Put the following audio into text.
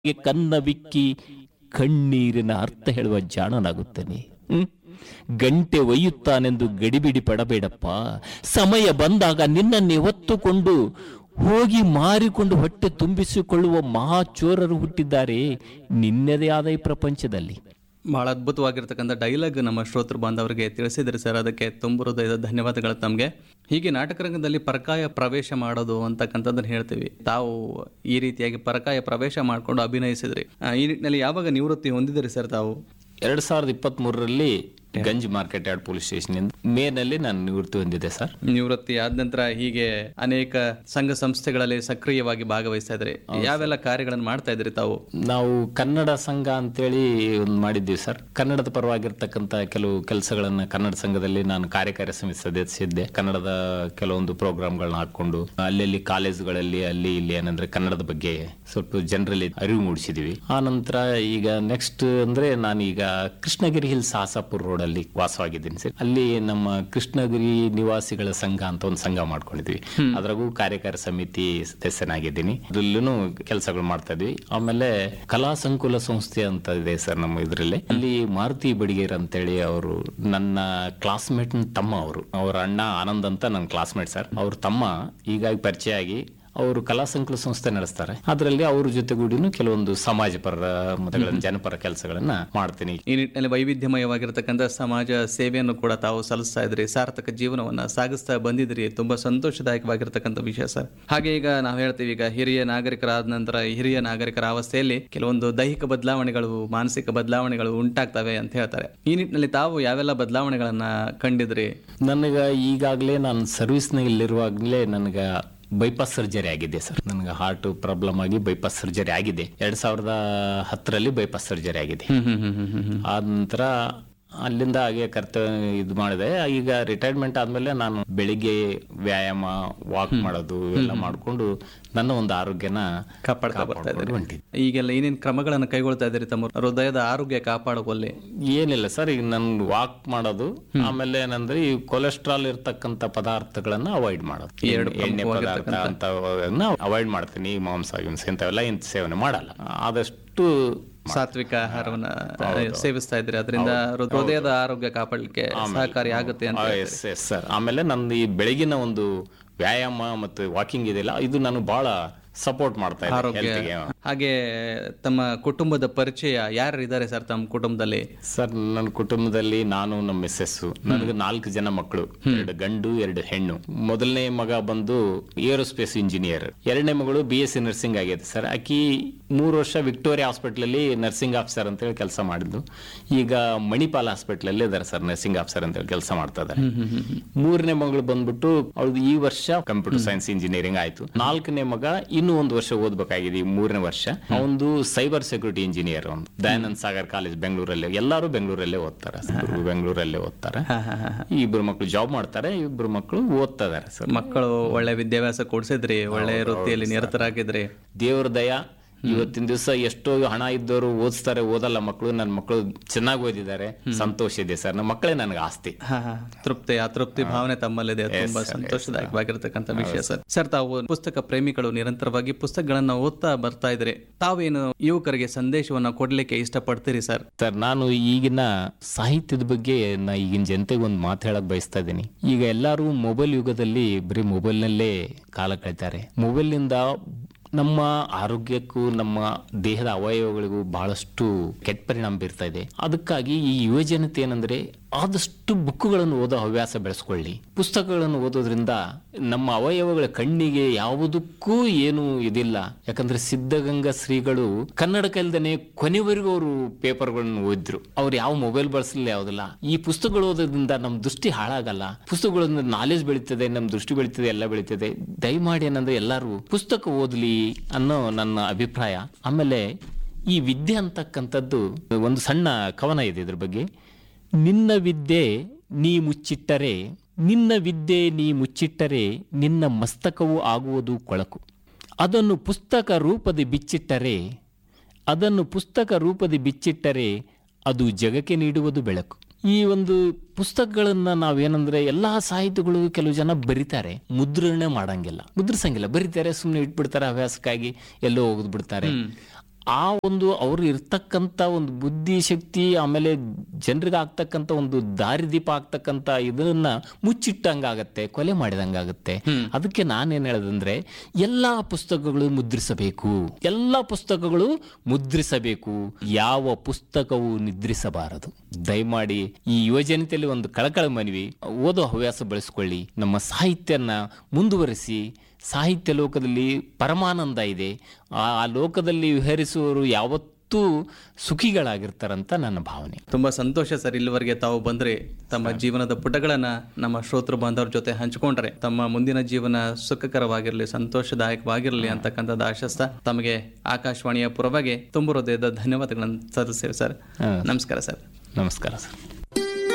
ಮೈಗೆ ಕನ್ನ ಬಿಕ್ಕಿ ಕಣ್ಣೀರಿನ ಅರ್ಥ ಹೇಳುವ ಜಾಣನಾಗುತ್ತೇನೆ ಹ್ಮ್? ಗಂಟೆ ಒಯ್ಯುತ್ತಾನೆಂದು ಗಡಿಬಿಡಿ ಪಡಬೇಡಪ್ಪ ಸಮಯ ಬಂದಾಗ ನಿನ್ನನ್ನೇ ಹೊತ್ತುಕೊಂಡು ಹೋಗಿ ಮಾರಿಕೊಂಡು ಹೊಟ್ಟೆ ತುಂಬಿಸಿಕೊಳ್ಳುವ ಮಹಾಚೋರರು ಹುಟ್ಟಿದ್ದಾರೆ ನಿನ್ನದೇ ಆದ ಈ ಪ್ರಪಂಚದಲ್ಲಿ ಬಹಳ ಅದ್ಭುತವಾಗಿರ್ತಕ್ಕಂಥ ಡೈಲಾಗ್ ನಮ್ಮ ಶ್ರೋತೃ ಬಾಂಧವರಿಗೆ ತಿಳಿಸಿದ್ರಿ ಸರ್ ಅದಕ್ಕೆ ತುಂಬ ಹೃದಯದ ಧನ್ಯವಾದಗಳು ತಮಗೆ ಹೀಗೆ ನಾಟಕ ರಂಗದಲ್ಲಿ ಪರಕಾಯ ಪ್ರವೇಶ ಮಾಡೋದು ಅಂತಕ್ಕಂಥದ್ದನ್ನು ಹೇಳ್ತೀವಿ ತಾವು ಈ ರೀತಿಯಾಗಿ ಪರಕಾಯ ಪ್ರವೇಶ ಮಾಡಿಕೊಂಡು ಅಭಿನಯಿಸಿದ್ರಿ ಆ, ಈ ನಿಟ್ಟಿನಲ್ಲಿ ಯಾವಾಗ ನಿವೃತ್ತಿ ಹೊಂದಿದಿರಿ ಸರ್ ತಾವು ಎರಡ್ ಸಾವಿರದ ಇಪ್ಪತ್ತ್ ಮೂರರಲ್ಲಿ Ganj market yard police station ಮೇನಲ್ಲಿ ನಾನು ನಿವೃತ್ತಿ ಹೊಂದಿದೆ ಸರ್ ನಿವೃತ್ತಿ ಆದ ನಂತರ ಹೀಗೆ ಅನೇಕ ಸಂಘ ಸಂಸ್ಥೆಗಳಲ್ಲಿ ಸಕ್ರಿಯವಾಗಿ ಭಾಗವಹಿಸ್ತಾ ಇದ್ರಿ ಯಾವೆಲ್ಲ ಕಾರ್ಯಗಳನ್ನು ಮಾಡ್ತಾ ಇದ್ರಿ ತಾವು ನಾವು ಕನ್ನಡ ಸಂಘ ಅಂತೇಳಿ ಒಂದು ಮಾಡಿದ್ದೀವಿ ಸರ್ ಕನ್ನಡದ ಪರವಾಗಿರ್ತಕ್ಕಂಥ ಕೆಲವು ಕೆಲಸಗಳನ್ನ ಕನ್ನಡ ಸಂಘದಲ್ಲಿ ನಾನು ಕಾರ್ಯಕಾರಿ ಸಮಿತಿ ಸದಸ್ಯ ಕನ್ನಡದ ಕೆಲವೊಂದು ಪ್ರೋಗ್ರಾಮ್ಗಳನ್ನ ಹಾಕೊಂಡು ಅಲ್ಲಲ್ಲಿ ಕಾಲೇಜುಗಳಲ್ಲಿ ಅಲ್ಲಿ ಇಲ್ಲಿ ಏನಂದ್ರೆ ಕನ್ನಡದ ಬಗ್ಗೆ ಸ್ವಲ್ಪ ಜನರಲ್ಲಿ ಅರಿವು ಮೂಡಿಸಿದೀವಿ ಆ ನಂತರ ಈಗ ನೆಕ್ಸ್ಟ್ ಅಂದ್ರೆ ನಾನೀಗ ಕೃಷ್ಣಗಿರಿ ಹಿಲ್ಸ್ ಆಸಾಪುರ್ ರೋಡ್ ಅಲ್ಲಿ ವಾಸವಾಗಿದ್ದೀನಿ ಸರ್ ಅಲ್ಲಿ ನಮ್ಮ ಕೃಷ್ಣಗಿರಿ ನಿವಾಸಿಗಳ ಸಂಘ ಅಂತ ಒಂದು ಸಂಘ ಮಾಡ್ಕೊಂಡಿದ್ವಿ ಅದ್ರಾಗೂ ಕಾರ್ಯಕಾರಿ ಸಮಿತಿ ಸದಸ್ಯನಾಗಿದ್ದೀನಿ ಅದ್ರಲ್ಲೂ ಕೆಲಸಗಳು ಮಾಡ್ತಾ ಇದ್ವಿ ಆಮೇಲೆ ಕಲಾ ಸಂಕುಲ ಸಂಸ್ಥೆ ಅಂತ ಇದೆ ಸರ್ ನಮ್ಮ ಇದರಲ್ಲಿ ಅಲ್ಲಿ ಮಾರುತಿ ಬಡಿಗೇರ್ ಅಂತೇಳಿ ಅವರು ನನ್ನ ಕ್ಲಾಸ್ಮೇಟ್ ತಮ್ಮ ಅವರು ಅವ್ರ ಅಣ್ಣ ಆನಂದ್ ಅಂತ ನನ್ನ ಕ್ಲಾಸ್ಮೇಟ್ ಸರ್ ಅವ್ರ ತಮ್ಮ ಹೀಗಾಗಿ ಪರಿಚಯ ಆಗಿ ಅವರು ಕಲಾ ಸಂಕುಲ ಸಂಸ್ಥೆ ನಡೆಸ್ತಾರೆ ಅದರಲ್ಲಿ ಅವ್ರ ಜೊತೆಗೂಡಿನೂ ಕೆಲವೊಂದು ಸಮಾಜ ಪರ ಮತ್ತೆ ಜನಪರ ಕೆಲಸಗಳನ್ನ ಮಾಡ್ತೀನಿ ಈ ನಿಟ್ಟಿನಲ್ಲಿ ವೈವಿಧ್ಯಮಯವಾಗಿರ್ತಕ್ಕಂಥ ಸಮಾಜ ಸೇವೆಯನ್ನು ಕೂಡ ತಾವು ಸಲ್ಲಿಸ್ತಾ ಇದ್ರಿ ಸಾರ್ಥಕ ಜೀವನವನ್ನ ಸಾಗಿಸ್ತಾ ಬಂದಿದ್ರಿ ತುಂಬಾ ಸಂತೋಷದಾಯಕವಾಗಿರ್ತಕ್ಕಂಥ ವಿಷಯ ಸರ್ ಹಾಗೆ ಈಗ ನಾವು ಹೇಳ್ತೀವಿ ಈಗ ಹಿರಿಯ ನಾಗರಿಕರಾದ ನಂತರ ಹಿರಿಯ ನಾಗರಿಕರ ಅವಸ್ಥೆಯಲ್ಲಿ ಕೆಲವೊಂದು ದೈಹಿಕ ಬದಲಾವಣೆಗಳು ಮಾನಸಿಕ ಬದಲಾವಣೆಗಳು ಉಂಟಾಗ್ತವೆ ಅಂತ ಹೇಳ್ತಾರೆ ಈ ನಿಟ್ಟಿನಲ್ಲಿ ತಾವು ಯಾವೆಲ್ಲ ಬದಲಾವಣೆಗಳನ್ನ ಕಂಡಿದ್ರಿ ನನಗ ಈಗಾಗಲೇ ನಾನು ಸರ್ವಿಸ್ನಾಗ ಇಲ್ಲಿರುವಾಗಲೇ ನನಗ ಬೈಪಾಸ್ ಸರ್ಜರಿ ಆಗಿದೆ ಸರ್ ನನಗೆ ಹಾರ್ಟ್ ಪ್ರಾಬ್ಲಮ್ ಆಗಿ ಬೈಪಾಸ್ ಸರ್ಜರಿ ಆಗಿದೆ ಎರಡ್ ಸಾವಿರದ ಹತ್ತರಲ್ಲಿ ಬೈಪಾಸ್ ಸರ್ಜರಿ ಆಗಿದೆ ಆದ ನಂತರ ಅಲ್ಲಿಂದ ಹಾಗೆ ಕರ್ತವ್ಯ ಇದು ಮಾಡಿದೆ ಈಗ ರಿಟೈರ್ಮೆಂಟ್ ಆದ್ಮೇಲೆ ನಾನು ಬೆಳಿಗ್ಗೆ ವ್ಯಾಯಾಮ ವಾಕ್ ಮಾಡೋದು ಎಲ್ಲ ಮಾಡ್ಕೊಂಡು ನನ್ನ ಒಂದು ಆರೋಗ್ಯನ ಕಾಪಾಡ್ತಾ ಬರ್ತಾ ಇದ್ರಿ ಕಾಪಾಡ್ಕೊಂಡು ಹೊಂಟಿದ್ದೆ ಈಗೆಲ್ಲ ಏನೇನು ಕ್ರಮಗಳನ್ನು ಕೈಗೊಳ್ತಾ ಇದ್ದೀರಿ ತಮ್ಮ ಹೃದಯದ ಆರೋಗ್ಯ ಕಾಪಾಡುವಲ್ಲಿ ಏನಿಲ್ಲ ಸರ್ ಈಗ ನನ್ ವಾಕ್ ಮಾಡೋದು ಆಮೇಲೆ ಏನಂದ್ರೆ ಈ ಕೊಲೆಸ್ಟ್ರಾಲ್ ಇರ್ತಕ್ಕಂಥ ಪದಾರ್ಥಗಳನ್ನ ಅವಾಯ್ಡ್ ಮಾಡೋದು ಎರಡು ಎಣ್ಣೆ ಪದಾರ್ಥ ಅಂತ ಅವಾಯ್ಡ್ ಮಾಡ್ತೀನಿ ಈ ಮಾಂಸ ಗಿಂಸ ಇಂಥವೆಲ್ಲ ಇಂಥ ಸೇವನೆ ಮಾಡಲ್ಲ ಆದಷ್ಟು ಸಾತ್ವಿಕ ಆಹಾರವನ್ನ ಸೇವಿಸ್ತಾ ಇದ್ರಿ ಅದರಿಂದ ಹೃದಯದ ಆರೋಗ್ಯ ಕಾಪಾಡಲಿಕ್ಕೆ ಸಹಕಾರಿ ಆಗುತ್ತೆ ಅಂತ ಎಸ್ ಎಸ್ ಸರ್ ಆಮೇಲೆ ನಂದು ಈ ಬೆಳಗಿನ ಒಂದು ವ್ಯಾಯಾಮ ಮತ್ತು ವಾಕಿಂಗ್ ಇದೆಯಲ್ಲ ಇದು ನಾನು ಬಹಳ ಸಪೋರ್ಟ್ ಮಾಡ್ತಾ ಇದ್ದೀನಿ ಹೆಲ್ತ್ಗೆ ಹಾಗೆ ತಮ್ಮ ಕುಟುಂಬದ ಪರಿಚಯ ಯಾರು ಇದ್ದಾರೆ ಸರ್ ತಮ್ಮ ಕುಟುಂಬದಲ್ಲಿ ಸರ್ ನನ್ನ ಕುಟುಂಬದಲ್ಲಿ ನಾನು ನಮ್ಮ ಮಿಸ್ಸಸ್ ನನಗೆ ನಾಲ್ಕು ಜನ ಮಕ್ಕಳು ಎರಡು ಗಂಡು ಎರಡು ಹೆಣ್ಣು ಮೊದಲನೇ ಮಗ ಬಂದು ಏರೋಸ್ಪೇಸ್ ಇಂಜಿನಿಯರ್ ಎರಡನೇ ಮಗಳು ಬಿ ಎಸ್ ಸಿ ನರ್ಸಿಂಗ್ ಆಗಿದೆ ಸರ್ ಆಕಿ ಮೂರು ವರ್ಷ ವಿಕ್ಟೋರಿಯಾ ಹಾಸ್ಪಿಟಲ್ ಅಲ್ಲಿ ನರ್ಸಿಂಗ್ ಆಫೀಸರ್ ಅಂತೇಳಿ ಕೆಲಸ ಮಾಡಿದ್ದು ಈಗ ಮಣಿಪಾಲ್ ಹಾಸ್ಪಿಟಲ್ ಅಲ್ಲಿ ಇದಾರೆ ಸರ್ ನರ್ಸಿಂಗ್ ಆಫೀಸರ್ ಅಂತೇಳಿ ಕೆಲಸ ಮಾಡ್ತಾ ಇದ್ದಾರೆ ಮೂರನೇ ಮಗಳು ಬಂದ್ಬಿಟ್ಟು ಅವಳದು ಈ ವರ್ಷ ಕಂಪ್ಯೂಟರ್ ಸೈನ್ಸ್ ಇಂಜಿನಿಯರಿಂಗ್ ಆಯ್ತು ನಾಲ್ಕನೇ ಮಗ ಇನ್ನೂ ಒಂದು ವರ್ಷ ಓದ್ಬೇಕಾಗಿದೆ ಈ ಮೂರನೇ ವರ್ಷ ಅವನು ಸೈಬರ್ ಸೆಕ್ಯೂರಿಟಿ ಇಂಜಿನಿಯರ್ ಒಂದು ದಯಾನಂದ್ ಸಾಗರ್ ಕಾಲೇಜ್ ಬೆಂಗಳೂರಲ್ಲೇ ಎಲ್ಲರೂ ಬೆಂಗಳೂರಲ್ಲೇ ಓದ್ತಾರೆ ಇಬ್ರು ಬೆಂಗಳೂರಲ್ಲೇ ಓದ್ತಾರೆ ಈ ಇಬ್ರು ಮಕ್ಕಳು ಜಾಬ್ ಮಾಡ್ತಾರೆ ಇಬ್ರು ಮಕ್ಕಳು ಓದ್ತಾ ಇದಾರೆ ಸರ್ ಮಕ್ಕಳು ಒಳ್ಳೆ ವಿದ್ಯಾಭ್ಯಾಸ ಕೊಡ್ಸಿದ್ರಿ ಒಳ್ಳೆ ವೃತ್ತಿಯಲ್ಲಿ ನಿರತರಾಗಿದ್ರಿ ದೇವ್ರ ದಯ ಇವತ್ತಿನ ದಿವಸ ಎಷ್ಟೋ ಹಣ ಇದ್ದವರು ಓದಿಸ್ತಾರೆ ಓದಲ್ಲ ಮಕ್ಕಳು ನನ್ನ ಮಕ್ಕಳು ಚೆನ್ನಾಗಿ ಓದಿದ್ದಾರೆ ಸಂತೋಷ ಇದೆ ಸರ್ ನಮ್ಮ ಮಕ್ಕಳೇ ನನಗೆ ಆಸ್ತಿ ಹಾ, ಹಾ. ತೃಪ್ತಿ ಅತೃಪ್ತಿ ಭಾವನೆ ತಮ್ಮಲ್ಲಿದೆ ತುಂಬಾ ಸಂತೋಷದಾಯಕವಾಗಿರ್ತಕ್ಕಂಥ ವಿಷಯ ಸರ್ ಸರ್ ತಾವು ಪುಸ್ತಕ ಪ್ರೇಮಿಗಳು ನಿರಂತರವಾಗಿ ಪುಸ್ತಕಗಳನ್ನ ಓದ್ತಾ ಬರ್ತಾ ಇದ್ರಿ ತಾವೇನು ಯುವಕರಿಗೆ ಸಂದೇಶವನ್ನ ಕೊಡ್ಲಿಕ್ಕೆ ಇಷ್ಟಪಡ್ತೀರಿ ಸರ್ ಸರ್ ನಾನು ಈಗಿನ ಸಾಹಿತ್ಯದ ಬಗ್ಗೆ ನಾ ಈಗಿನ ಜನತೆಗೆ ಒಂದು ಮಾತು ಹೇಳಕ್ ಬಯಸ್ತಾ ಇದ್ದೀನಿ ಈಗ ಎಲ್ಲರೂ ಮೊಬೈಲ್ ಯುಗದಲ್ಲಿ ಬರೀ ಮೊಬೈಲ್ನಲ್ಲೇ ಕಾಲ ಕಳೀತಾರೆ ಮೊಬೈಲ್ನಿಂದ ನಮ್ಮ ಆರೋಗ್ಯಕ್ಕೂ ನಮ್ಮ ದೇಹದ ಅವಯವಗಳಿಗೂ ಬಹಳಷ್ಟು ಕೆಟ್ಟ ಪರಿಣಾಮ ಬೀರ್ತಾ ಇದೆ ಅದಕ್ಕಾಗಿ ಈ ಯುವ ಜನತೆ ಏನಂದ್ರೆ ಆದಷ್ಟು ಬುಕ್ಗಳನ್ನು ಓದೋ ಹವ್ಯಾಸ ಬೆಳೆಸ್ಕೊಳ್ಳಿ ಪುಸ್ತಕಗಳನ್ನು ಓದೋದ್ರಿಂದ ನಮ್ಮ ಅವಯವಗಳ ಕಣ್ಣಿಗೆ ಯಾವುದಕ್ಕೂ ಏನು ಇದಿಲ್ಲ ಯಾಕಂದ್ರೆ ಸಿದ್ಧಗಂಗಾ ಶ್ರೀಗಳು ಕನ್ನಡ ಕಲ್ದನೆ ಕೊನೆವರೆಗೂ ಅವರು ಪೇಪರ್ಗಳನ್ನು ಓದಿದ್ರು ಅವ್ರು ಯಾವ ಮೊಬೈಲ್ ಬಳಸಲಿಲ್ಲ ಯಾವುದಿಲ್ಲ ಈ ಪುಸ್ತಕಗಳು ಓದೋದ್ರಿಂದ ನಮ್ಮ ದೃಷ್ಟಿ ಹಾಳಾಗಲ್ಲ ಪುಸ್ತಕಗಳಿಂದ ನಾಲೆಜ್ ಬೆಳೀತದೆ ನಮ್ಮ ದೃಷ್ಟಿ ಬೆಳೀತದೆ ಎಲ್ಲ ಬೆಳೀತದೆ ದಯಮಾಡಿ ಏನಂದ್ರೆ ಎಲ್ಲರೂ ಪುಸ್ತಕ ಓದ್ಲಿ ಅನ್ನೋ ನನ್ನ ಅಭಿಪ್ರಾಯ ಆಮೇಲೆ ಈ ವಿದ್ಯೆ ಅಂತಕ್ಕಂಥದ್ದು ಒಂದು ಸಣ್ಣ ಕವನ ಇದೆ ಇದ್ರ ಬಗ್ಗೆ ನಿನ್ನ ವಿದ್ಯೆ ನೀ ಮುಚ್ಚಿಟ್ಟರೆ ನಿನ್ನ ವಿದ್ಯೆ ನೀ ಮುಚ್ಚಿಟ್ಟರೆ ನಿನ್ನ ಮಸ್ತಕವು ಆಗುವುದು ಕೊಳಕು ಅದನ್ನು ಪುಸ್ತಕ ರೂಪದಿ ಬಿಚ್ಚಿಟ್ಟರೆ ಅದನ್ನು ಪುಸ್ತಕ ರೂಪದಿ ಬಿಚ್ಚಿಟ್ಟರೆ ಅದು ಜಗಕ್ಕೆ ನೀಡುವುದು ಬೆಳಕು ಈ ಒಂದು ಪುಸ್ತಕಗಳನ್ನ ನಾವೇನಂದ್ರೆ ಎಲ್ಲಾ ಸಾಹಿತ್ಯಗಳು ಕೆಲವು ಜನ ಬರಿತಾರೆ ಮುದ್ರಣೆ ಮಾಡಂಗಿಲ್ಲ ಮುದ್ರಿಸಂಗಿಲ್ಲ ಬರಿತಾರೆ ಸುಮ್ಮನೆ ಇಟ್ಬಿಡ್ತಾರೆ ಹವ್ಯಾಸಕ್ಕಾಗಿ ಎಲ್ಲೋ ಹೋಗಿದ್ ಬಿಡ್ತಾರೆ ಆ ಒಂದು ಅವ್ರು ಇರ್ತಕ್ಕಂಥ ಒಂದು ಬುದ್ಧಿ ಶಕ್ತಿ ಆಮೇಲೆ ಜನರಿಗೆ ಆಗ್ತಕ್ಕಂಥ ಒಂದು ದಾರಿದೀಪ ಆಗ್ತಕ್ಕಂಥ ಇದನ್ನ ಮುಚ್ಚಿಟ್ಟಂಗಾಗತ್ತೆ ಕೊಲೆ ಮಾಡಿದಂಗಾಗತ್ತೆ ಅದಕ್ಕೆ ನಾನೇನ್ ಹೇಳದಂದ್ರೆ ಎಲ್ಲಾ ಪುಸ್ತಕಗಳು ಮುದ್ರಿಸಬೇಕು ಎಲ್ಲಾ ಪುಸ್ತಕಗಳು ಮುದ್ರಿಸಬೇಕು ಯಾವ ಪುಸ್ತಕವು ನಿದ್ರಿಸಬಾರದು ದಯಮಾಡಿ ಈ ಯುವಜನತೆಯಲ್ಲಿ ಒಂದು ಕಳಕಳ ಮನವಿ ಓದೋ ಹವ್ಯಾಸ ಬೆಳೆಸ್ಕೊಳ್ಳಿ ನಮ್ಮ ಸಾಹಿತ್ಯನ ಮುಂದುವರಿಸಿ ಸಾಹಿತ್ಯ ಲೋಕದಲ್ಲಿ ಪರಮಾನಂದ ಇದೆ ಆ ಆ ಲೋಕದಲ್ಲಿ ವಿಹರಿಸುವವರು ಯಾವತ್ತೂ ಸುಖಿಗಳಾಗಿರ್ತಾರಂತ ನನ್ನ ಭಾವನೆ ತುಂಬಾ ಸಂತೋಷ ಸರ್ ಇಲ್ಲಿವರೆಗೆ ತಾವು ಬಂದ್ರೆ ತಮ್ಮ ಜೀವನದ ಪುಟಗಳನ್ನ ನಮ್ಮ ಶ್ರೋತೃ ಬಾಂಧವರ ಜೊತೆ ಹಂಚಿಕೊಂಡ್ರೆ ತಮ್ಮ ಮುಂದಿನ ಜೀವನ ಸುಖಕರವಾಗಿರಲಿ ಸಂತೋಷದಾಯಕವಾಗಿರಲಿ ಅಂತಕ್ಕಂಥದ್ದು ಆಶಿಸ್ತಾ ತಮಗೆ ಆಕಾಶವಾಣಿಯ ಪುರವಾಗಿ ತುಂಬ ಹೃದಯದ ಧನ್ಯವಾದಗಳನ್ನು ಸಲ್ಲಿಸ್ತೇವೆ ಸರ್ ಹಾ. ನಮಸ್ಕಾರ ಸರ್ ನಮಸ್ಕಾರ ಸರ್